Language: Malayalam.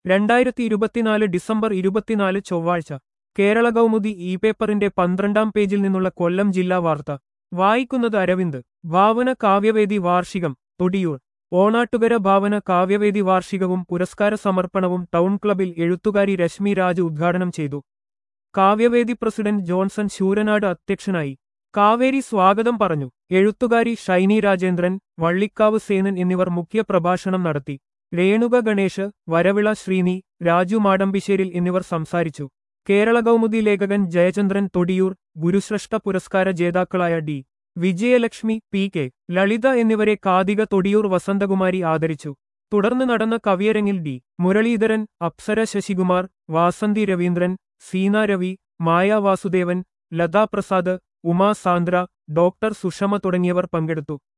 രണ്ടായിരത്തി ഇരുപത്തിനാല് ഡിസംബർ ഇരുപത്തിനാല് ചൊവ്വാഴ്ച കേരള കൗമുദി ഇ പേപ്പറിന്റെ പന്ത്രണ്ടാം പേജിൽ നിന്നുള്ള കൊല്ലം ജില്ലാ വാർത്ത വായിക്കുന്നത് അരവിന്ദ് ഭാവന കാവ്യവേദി വാർഷികം തൊടിയൂർ ഓണാട്ടുകര ഭാവന കാവ്യവേദി വാർഷികവും പുരസ്കാര സമർപ്പണവും ടൗൺ ക്ലബിൽ എഴുത്തുകാരി രശ്മി രാജ് ഉദ്ഘാടനം ചെയ്തു കാവ്യവേദി പ്രസിഡന്റ് ജോൺസൺ ശൂരനാട് അധ്യക്ഷനായി കാവേരി സ്വാഗതം പറഞ്ഞു എഴുത്തുകാരി ഷൈനി രാജേന്ദ്രൻ വള്ളിക്കാവ് സേനൻ എന്നിവർ മുഖ്യ പ്രഭാഷണം നടത്തി രേണുക ഗണേഷ് വരവിള ശ്രീനി രാജു മാടമ്പിശ്ശേരിൽ എന്നിവർ സംസാരിച്ചു കേരള കൗമുദി ലേഖകൻ ജയചന്ദ്രൻ തൊടിയൂർ ഗുരുശ്രേഷ്ഠ പുരസ്കാര ജേതാക്കളായ D Vijayalakshmi P K Lalitha എന്നിവരെ കാതിക തൊടിയൂർ വസന്തകുമാരി ആദരിച്ചു തുടർന്ന് നടന്ന കവിയരങ്ങിൽ ഡി മുരളീധരൻ അപ്സര ശശികുമാർ വാസന്തി രവീന്ദ്രൻ സീന രവി മായ വാസുദേവൻ ലതാ പ്രസാദ് ഉമാ സാന്ദ്ര ഡോക്ടർ സുഷമ തുടങ്ങിയവർ പങ്കെടുത്തു